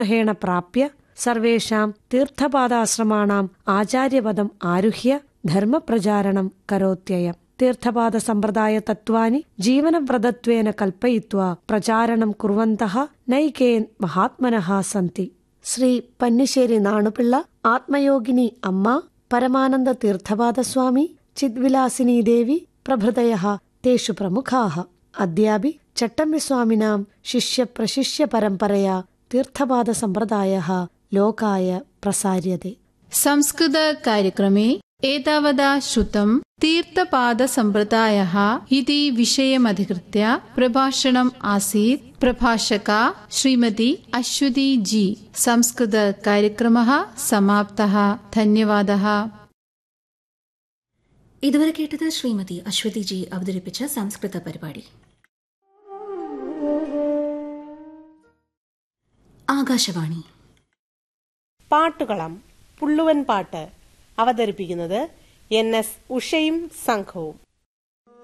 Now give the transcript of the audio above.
ഹേണ പ്രാപ്യ സർവേഷാം തീർത്ഥപാദാശ്രമാണാം ആചാര്യപദം ആരുഹ്യ ധർമ്മപ്രചാരണം കരോത്യയം തീർത്ഥപാദ സമ്പ്രദായ തത്വാനി ജീവനവ്രതത്വേന കൽപ്പയിത്വാ പ്രചാരണം കുർവന്തഃ നൈകേൻ മഹാത്മനഃ സന്തി ശ്രീ പന്നിശ്ശേരി നാണുപിള്ള ആത്മയോഗിനി അമ്മ പരമാനന്ദ തീർത്ഥപാദസ്വാമി ചിദ്വിലാസിനി ദേവി പ്രഭൃതയः തേഷു പ്രമുഖാः അദ്യാപി ചട്ടമ്പിസ്വാമിനാം ശിഷ്യപ്രശിഷ്യ പരമ്പരയാ തീർത്ഥപാദസമ്പ്രദായः ലോകായ പ്രസാര്യते संस्कृतकार्यक्रमे एतावता श्रुतं तीर्थपादसम्प्रदायः इति विषयमधिकृत्य प्रभाषणम् आसीत् प्रभाषका श्रीमती अश्वती जी संस्कृतकार्यक्रमः समाप्तः धन्यवादः ഇതുവരെ കേട്ടത് ശ്രീമതി അശ്വതി ജി അവതരിപ്പിച്ച സംസ്കൃത പരിപാടി ആകാശവാണി പാട്ടുകളം പുള്ളുവൻ പാട്ട് അവതരിപ്പിക്കുന്നത് എൻ എസ് ഉഷയും സംഘവും